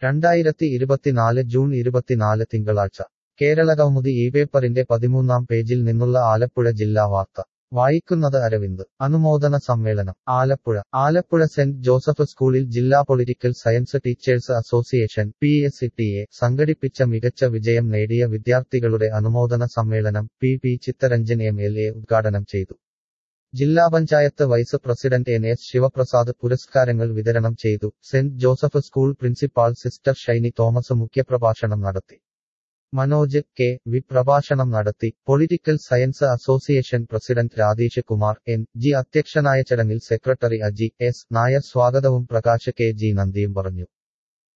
രണ്ടായിരത്തി ഇരുപത്തിനാല് ജൂൺ ഇരുപത്തിനാല് തിങ്കളാഴ്ച കേരളകൗമുദി ഈ പേപ്പറിന്റെ പതിമൂന്നാം പേജിൽ നിന്നുള്ള ആലപ്പുഴ ജില്ലാ വാർത്ത വായിക്കുന്നത് അരവിന്ദ് അനുമോദന സമ്മേളനം ആലപ്പുഴ ആലപ്പുഴ സെന്റ് ജോസഫ് സ്കൂളിൽ ജില്ലാ political science teachers association P S T A സംഘടിപ്പിച്ച മികച്ച വിജയം നേടിയ വിദ്യാർത്ഥികളുടെ അനുമോദന സമ്മേളനം P P Chittaranjan M L A ഉദ്ഘാടനം ചെയ്തു ജില്ലാ panchayat vice president N S Sivaprasad പുരസ്കാരങ്ങൾ വിതരണം ചെയ്തു saint Joseph school principal sister Shiny Thomas മുഖ്യപ്രഭാഷണം നടത്തി മനോജ് കെ വി പ്രഭാഷണം നടത്തി political science association president Radheesh Kumar N G അധ്യക്ഷനായ ചടങ്ങിൽ സെക്രട്ടറി അജി എസ് നായർ സ്വാഗതവും പ്രകാശ് കെ ജി നന്ദിയും പറഞ്ഞു